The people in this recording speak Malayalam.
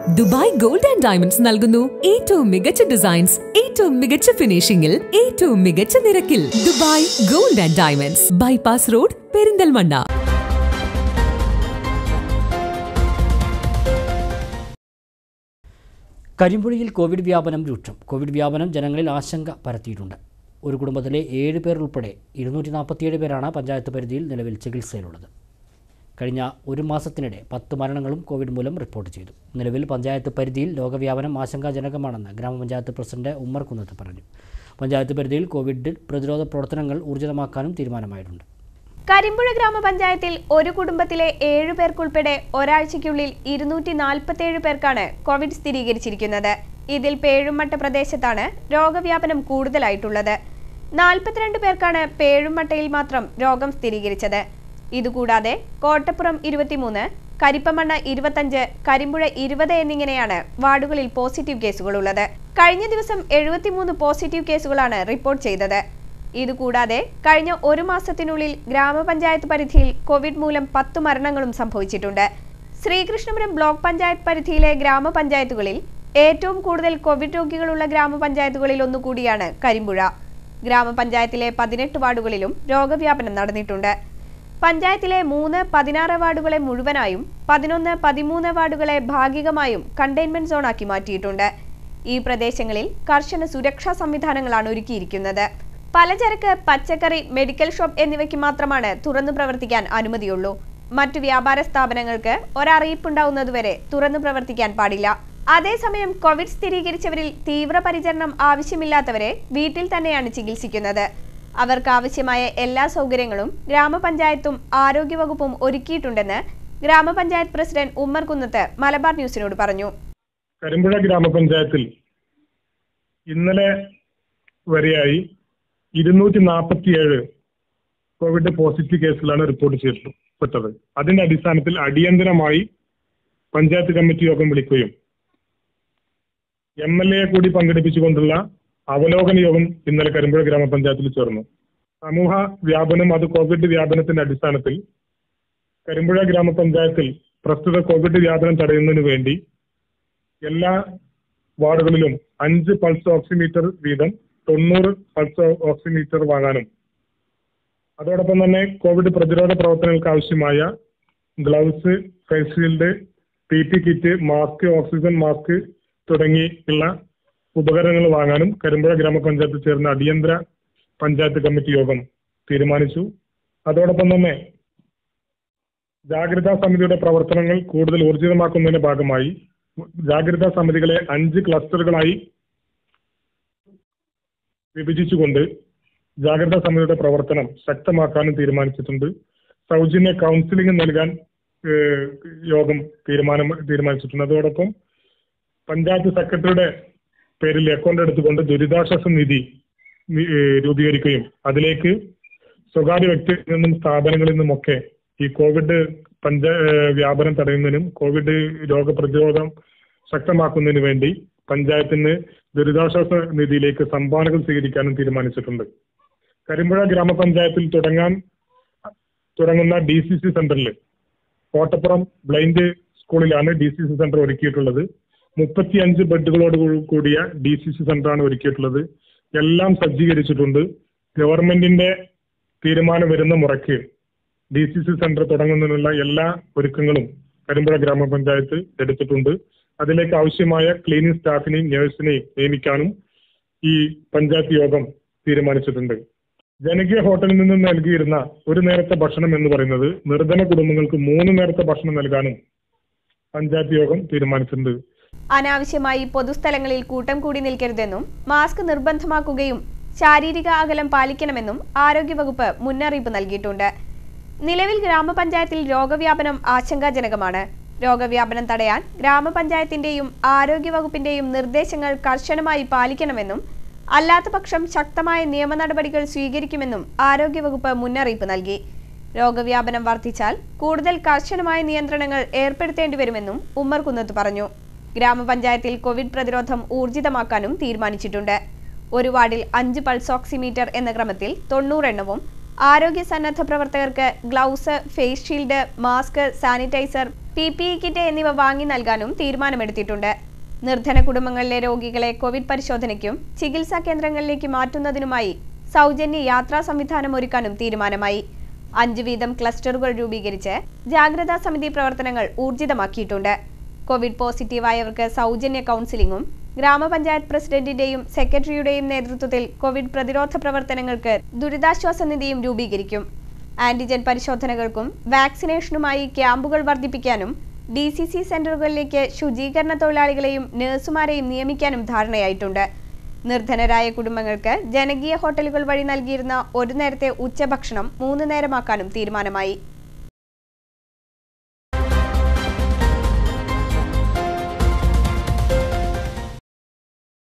ദുബായ് ഗോൾഡ് ആൻഡ് ഡയമണ്ട്സ് നൽകുന്നു ഏറ്റവും മികച്ച ഡിസൈൻസ് ഏറ്റവും മികച്ച ഫിനിഷിംഗിൽ ഏറ്റവും മികച്ച നിരക്കിൽ Dubai gold and diamonds bypass road Perinthalmanna കരിമ്പുഴയിൽ കോവിഡ് വ്യാപനം രൂക്ഷം കോവിഡ് വ്യാപനം ജനങ്ങളിൽ ആശങ്ക പരത്തിയിട്ടുണ്ട് ഒരു കുടുംബത്തിലെ ഏഴ് പേർ ഉൾപ്പെടെ ഇരുന്നൂറ്റി നാൽപ്പത്തിയേഴ് പേരാണ് പഞ്ചായത്ത് പരിധിയിൽ നിലവിൽ ചികിത്സയിലുള്ളത് കഴിഞ്ഞ ഒരു മാസത്തിനിടെ പത്ത് മരണങ്ങളും കോവിഡ് മൂലം റിപ്പോർട്ട് ചെയ്തു നിലവിൽ പഞ്ചായത്ത് പരിധിയിൽ രോഗവ്യാപനം ആശങ്കാജനകമാണെന്ന് ഗ്രാമപഞ്ചായത്ത് പ്രസിഡന്റ് ഉമ്മർ കുന്നത്ത് പറഞ്ഞു പഞ്ചായത്ത് പരിധിയിൽ കോവിഡ് പ്രതിരോധ പ്രവർത്തനങ്ങൾ ഊർജിതമാക്കാനും തീരുമാനമായിട്ടുണ്ട് കരിമ്പുഴ ഗ്രാമപഞ്ചായത്തിൽ ഒരു കുടുംബത്തിലെ ഏഴു പേർക്കുൾപ്പെടെ ഒരാഴ്ചയ്ക്കുള്ളിൽ ഇരുന്നൂറ്റി നാൽപ്പത്തിയേഴ് പേർക്കാണ് കോവിഡ് സ്ഥിരീകരിച്ചിരിക്കുന്നത് ഇതിൽ പേഴുമട്ട പ്രദേശത്താണ് രോഗവ്യാപനം കൂടുതലായിട്ടുള്ളത് നാൽപ്പത്തിരണ്ട് പേർക്കാണ് പേഴുമട്ടയിൽ മാത്രം രോഗം സ്ഥിരീകരിച്ചത് ഇതുകൂടാതെ കോട്ടപ്പുറം ഇരുപത്തിമൂന്ന് കരിപ്പമണ്ണ ഇരുപത്തഞ്ച് കരിമ്പുഴ ഇരുപത് എന്നിങ്ങനെയാണ് വാർഡുകളിൽ പോസിറ്റീവ് കേസുകളുള്ളത് കഴിഞ്ഞ ദിവസം എഴുപത്തിമൂന്ന് പോസിറ്റീവ് കേസുകളാണ് റിപ്പോർട്ട് ചെയ്തത് ഇതുകൂടാതെ കഴിഞ്ഞ ഒരു മാസത്തിനുള്ളിൽ ഗ്രാമപഞ്ചായത്ത് പരിധിയിൽ കോവിഡ് മൂലം പത്ത് മരണങ്ങളും സംഭവിച്ചിട്ടുണ്ട് ശ്രീകൃഷ്ണപുരം ബ്ലോക്ക് പഞ്ചായത്ത് പരിധിയിലെ ഗ്രാമപഞ്ചായത്തുകളിൽ ഏറ്റവും കൂടുതൽ കോവിഡ് രോഗികളുള്ള ഗ്രാമപഞ്ചായത്തുകളിൽ ഒന്നുകൂടിയാണ് കരിമ്പുഴ ഗ്രാമപഞ്ചായത്തിലെ പതിനെട്ട് വാർഡുകളിലും രോഗവ്യാപനം നടന്നിട്ടുണ്ട് പഞ്ചായത്തിലെ മൂന്ന് പതിനാറ് വാർഡുകളെ മുഴുവനായും പതിനൊന്ന് പതിമൂന്ന് വാർഡുകളെ ഭാഗികമായും കണ്ടെയ്ൻമെന്റ് സോണാക്കി മാറ്റിയിട്ടുണ്ട് ഈ പ്രദേശങ്ങളിൽ കർശന സുരക്ഷാ സംവിധാനങ്ങളാണ് ഒരുക്കിയിരിക്കുന്നത് പലചരക്ക് പച്ചക്കറി മെഡിക്കൽ ഷോപ്പ് എന്നിവയ്ക്ക് മാത്രമാണ് തുറന്നു പ്രവർത്തിക്കാൻ അനുമതിയുള്ളൂ മറ്റു വ്യാപാര സ്ഥാപനങ്ങൾക്ക് ഒരറിയിപ്പുണ്ടാവുന്നതുവരെ തുറന്നു പ്രവർത്തിക്കാൻ പാടില്ല അതേസമയം കോവിഡ് സ്ഥിരീകരിച്ചവരിൽ തീവ്രപരിചരണം ആവശ്യമില്ലാത്തവരെ വീട്ടിൽ തന്നെയാണ് ചികിത്സിക്കുന്നത് അവർക്ക് ആവശ്യമായ എല്ലാ സൗകര്യങ്ങളും ഗ്രാമപഞ്ചായത്തും ആരോഗ്യവകുപ്പും ഒരുക്കിയിട്ടുണ്ടെന്ന് ഗ്രാമപഞ്ചായത്ത് പ്രസിഡന്റ് ഉമ്മർ കുന്നത്ത് മലബാർ ന്യൂസിനോട് പറഞ്ഞു കരിമ്പുഴ ഗ്രാമപഞ്ചായത്തിൽ ഇന്നലെ വരെയായി ഇരുന്നൂറ്റി നാൽപ്പത്തിയേഴ് കോവിഡ് പോസിറ്റീവ് കേസുകളാണ് റിപ്പോർട്ട് ചെയ്യപ്പെട്ടത് അതിന്റെ അടിസ്ഥാനത്തിൽ അടിയന്തരമായി പഞ്ചായത്ത് കമ്മിറ്റി യോഗം വിളിക്കുകയും എം എൽ എ കൂടി പങ്കെടുപ്പിച്ചുകൊണ്ടുള്ള അവലോകന യോഗം ഇന്നലെ കരിമ്പുഴ ഗ്രാമപഞ്ചായത്തിൽ ചേർന്നു സമൂഹ വ്യാപനം അത് കോവിഡ് വ്യാപനത്തിന്റെ അടിസ്ഥാനത്തിൽ കരിമ്പുഴ ഗ്രാമപഞ്ചായത്തിൽ പ്രസ്തുത കോവിഡ് വ്യാപനം തടയുന്നതിന് വേണ്ടി എല്ലാ വാർഡുകളിലും അഞ്ച് പൾസ് ഓക്സിമീറ്റർ വീതം തൊണ്ണൂറ് പൾസ് ഓക്സിമീറ്റർ വാങ്ങാനും അതോടൊപ്പം തന്നെ കോവിഡ് പ്രതിരോധ പ്രവർത്തനങ്ങൾക്ക് ആവശ്യമായ gloves face shield P P kit mask oxygen mask തുടങ്ങിയുള്ള ഉപകരണങ്ങൾ വാങ്ങാനും കരിമ്പുഴ ഗ്രാമപഞ്ചായത്ത് ചേർന്ന അടിയന്തര പഞ്ചായത്ത് കമ്മിറ്റി യോഗം തീരുമാനിച്ചു അതോടൊപ്പം തന്നെ ജാഗ്രതാ സമിതിയുടെ പ്രവർത്തനങ്ങൾ കൂടുതൽ ഊർജിതമാക്കുന്നതിന്റെ ഭാഗമായി ജാഗ്രതാ സമിതികളെ അഞ്ച് ക്ലസ്റ്ററുകളായി വിഭജിച്ചുകൊണ്ട് ജാഗ്രതാ സമിതിയുടെ പ്രവർത്തനം ശക്തമാക്കാനും തീരുമാനിച്ചിട്ടുണ്ട് സൗജന്യ കൗൺസിലിംഗ് നൽകാൻ ഏഹ്, യോഗം തീരുമാനം തീരുമാനിച്ചിട്ടുണ്ട് അതോടൊപ്പം പഞ്ചായത്ത് സെക്രട്ടറിയുടെ പേരിൽ അക്കൗണ്ട് എടുത്തുകൊണ്ട് ദുരിതാശ്വാസ നിധി നി- ഏഹ്, രൂപീകരിക്കുകയും അതിലേക്ക് സ്വകാര്യ വ്യക്തികളിൽ നിന്നും സ്ഥാപനങ്ങളിൽ നിന്നുമൊക്കെ ഈ കോവിഡ് പഞ്ച ഏഹ്, വ്യാപനം തടയുന്നതിനും കോവിഡ് രോഗപ്രതിരോധം ശക്തമാക്കുന്നതിന് വേണ്ടി പഞ്ചായത്തിന് ദുരിതാശ്വാസ നിധിയിലേക്ക് സംഭാവനകൾ സ്വീകരിക്കാനും തീരുമാനിച്ചിട്ടുണ്ട് കരിമ്പുഴ ഗ്രാമപഞ്ചായത്തിൽ തുടങ്ങാൻ തുടങ്ങുന്ന ഡി സി സി സെന്ററിൽ കോട്ടപ്പുറം ബ്ലൈൻഡ് സ്കൂളിലാണ് ഡി സി സി സെന്റർ ഒരുക്കിയിട്ടുള്ളത് മുപ്പത്തിയഞ്ച് ബെഡുകളോട് കൂ- കൂടിയ ഡി സി സി സെന്ററാണ് ഒരുക്കിയിട്ടുള്ളത് എല്ലാം സജ്ജീകരിച്ചിട്ടുണ്ട് ഗവൺമെന്റിന്റെ തീരുമാനം വരുന്ന മുറയ്ക്ക് ഡി സി സി സെന്റർ തുടങ്ങുന്നതിനുള്ള എല്ലാ ഒരുക്കങ്ങളും കരിമ്പുഴ ഗ്രാമപഞ്ചായത്ത് എടുത്തിട്ടുണ്ട് അതിലേക്ക് ആവശ്യമായ ക്ലീനിങ് സ്റ്റാഫിനെയും നഴ്സിനെയും നിയമിക്കാനും ഈ പഞ്ചായത്ത് യോഗം തീരുമാനിച്ചിട്ടുണ്ട് ജനകീയ ഹോട്ടലിൽ നിന്ന് നൽകിയിരുന്ന ഒരു നേരത്തെ ഭക്ഷണം എന്ന് പറയുന്നത് നിർധന കുടുംബങ്ങൾക്ക് മൂന്ന് നേരത്തെ ഭക്ഷണം നൽകാനും പഞ്ചായത്ത് യോഗം തീരുമാനിച്ചിട്ടുണ്ട് അനാവശ്യമായി പൊതുസ്ഥലങ്ങളിൽ കൂട്ടം കൂടി നിൽക്കരുതെന്നും മാസ്ക് നിർബന്ധമാക്കുകയും ശാരീരിക അകലം പാലിക്കണമെന്നും ആരോഗ്യവകുപ്പ് മുന്നറിയിപ്പ് നൽകിയിട്ടുണ്ട് നിലവിൽ ഗ്രാമപഞ്ചായത്തിൽ രോഗവ്യാപനം ആശങ്കാജനകമാണ് രോഗവ്യാപനം തടയാൻ ഗ്രാമപഞ്ചായത്തിന്റെയും ആരോഗ്യവകുപ്പിന്റെയും നിർദ്ദേശങ്ങൾ കർശനമായി പാലിക്കണമെന്നും അല്ലാത്തപക്ഷം ശക്തമായ നിയമ നടപടികൾ സ്വീകരിക്കുമെന്നും ആരോഗ്യവകുപ്പ് മുന്നറിയിപ്പ് നൽകി രോഗവ്യാപനം വർദ്ധിച്ചാൽ കൂടുതൽ കർശനമായ നിയന്ത്രണങ്ങൾ ഏർപ്പെടുത്തേണ്ടി വരുമെന്നും ഉമ്മർ കുന്നത്ത് പറഞ്ഞു ഗ്രാമപഞ്ചായത്തിൽ കോവിഡ് പ്രതിരോധം ഊർജിതമാക്കാനും തീരുമാനിച്ചിട്ടുണ്ട് ഒരു വാർഡിൽ അഞ്ച് പൾസ് ഓക്സിമീറ്റർ എന്ന ക്രമത്തിൽ തൊണ്ണൂറെണ്ണവും ആരോഗ്യ സന്നദ്ധ പ്രവർത്തകർക്ക് gloves face shield mask sanitiser P P E kit എന്നിവ വാങ്ങി നൽകാനും തീരുമാനമെടുത്തിട്ടുണ്ട് നിർധന കുടുംബങ്ങളിലെ രോഗികളെ കോവിഡ് പരിശോധനയ്ക്കും ചികിത്സാ കേന്ദ്രങ്ങളിലേക്ക് മാറ്റുന്നതിനുമായി സൗജന്യ യാത്രാ സംവിധാനം ഒരുക്കാനും തീരുമാനമായി അഞ്ച് വീതം ക്ലസ്റ്ററുകൾ രൂപീകരിച്ച് ജാഗ്രതാ സമിതി പ്രവർത്തനങ്ങൾ ഊർജിതമാക്കിയിട്ടുണ്ട് കോവിഡ് പോസിറ്റീവായവർക്ക് സൗജന്യ കൗൺസിലിംഗും ഗ്രാമപഞ്ചായത്ത് പ്രസിഡന്റിന്റെയും സെക്രട്ടറിയുടെയും നേതൃത്വത്തിൽ കോവിഡ് പ്രതിരോധ പ്രവർത്തനങ്ങൾക്ക് ദുരിതാശ്വാസ നിധിയും രൂപീകരിക്കും ആന്റിജൻ പരിശോധനകൾക്കും വാക്സിനേഷനുമായി ക്യാമ്പുകൾ വർദ്ധിപ്പിക്കാനും ഡി സി സി സെന്ററുകളിലേക്ക് ശുചീകരണ തൊഴിലാളികളെയും നഴ്സുമാരെയും നിയമിക്കാനും ധാരണയായിട്ടുണ്ട് നിർധനരായ കുടുംബങ്ങൾക്ക് ജനകീയ ഹോട്ടലുകൾ വഴി നൽകിയിരുന്ന ഒരു നേരത്തെ ഉച്ചഭക്ഷണം മൂന്ന് നേരമാക്കാനും തീരുമാനമായി